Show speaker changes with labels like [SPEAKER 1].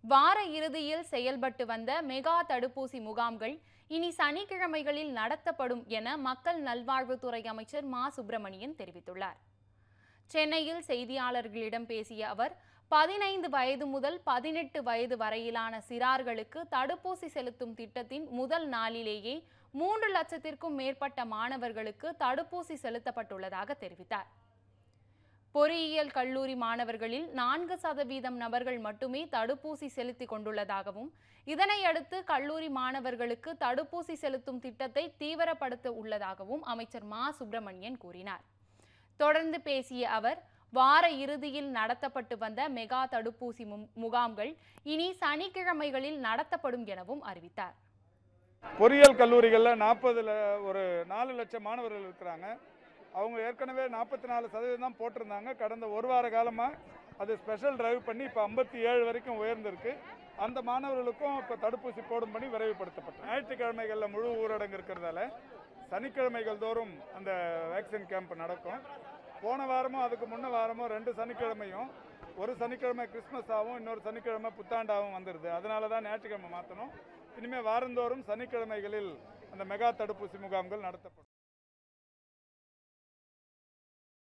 [SPEAKER 1] வார இறுதியில் செயல்பட்டு வந்த மெகா தடுப்பூசி முகாம்கள் இனி சனிக்கிழமைகளில் நடத்தப்படும் என மக்கள் நல்வாழ்வுத்துறை அமைச்சர் மா சுப்பிரமணியன் தெரிவித்துள்ளார் சென்னையில் செய்தியாளர்களிடம் பேசிய அவர் பதினைந்து வயது முதல் பதினெட்டு வயது வரையிலான சிறார்களுக்கு தடுப்பூசி செலுத்தும் திட்டத்தின் முதல் நாளிலேயே மூன்று லட்சத்திற்கும் மேற்பட்ட மாணவர்களுக்கு தடுப்பூசி செலுத்தப்பட்டுள்ளதாக தெரிவித்தார் பொறியியல் கல்லூரி மாணவர்களில் நான்கு சதவீதம் நபர்கள் மட்டுமே தடுப்பூசி செலுத்திக் கொண்டுள்ளதாகவும் இதனையடுத்து கல்லூரி மாணவர்களுக்கு தடுப்பூசி செலுத்தும் திட்டத்தை தீவிரப்படுத்த உள்ளதாகவும் அமைச்சர் மா சுப்பிரமணியன் கூறினார் தொடர்ந்து பேசிய அவர் வார இறுதியில் நடத்தப்பட்டு வந்த மெகா தடுப்பூசி மு- முகாம்கள் இனி சனிக்கிழமைகளில் நடத்தப்படும் எனவும் அறிவித்தார்
[SPEAKER 2] பொறியியல் கல்லூரிகளில் நாற்பதுல ஒரு நாலு லட்சம் மாணவர்கள் இருக்கிறாங்க அவங்க ஏற்கனவே நாற்பத்தி நாலு சதவீதம் தான் போட்டிருந்தாங்க கடந்த ஒரு வார காலமாக அது ஸ்பெஷல் டிரைவ் பண்ணி இப்போ ஐம்பத்தி ஏழு வரைக்கும் உயர்ந்திருக்கு அந்த மாணவர்களுக்கும் இப்போ தடுப்பூசி போடும்படி விரைவுபடுத்தப்பட்டது ஞாயிற்றுக்கிழமைகளில் முழு ஊரடங்கு இருக்கிறதால சனிக்கிழமைகள் தோறும் அந்த வேக்சின் கேம்ப் நடக்கும் போன வாரமும் அதுக்கு முன்ன வாரமும் ரெண்டு சனிக்கிழமையும் ஒரு சனிக்கிழமை கிறிஸ்மஸ் ஆகும் இன்னொரு சனிக்கிழமை புத்தாண்டாகவும் வந்துடுது அதனால தான் ஞாயிற்றுக்கிழமை மாற்றணும் இனிமேல் வாரந்தோறும் சனிக்கிழமைகளில் அந்த மெகா தடுப்பூசி முகாம்கள் நடத்தப்படும்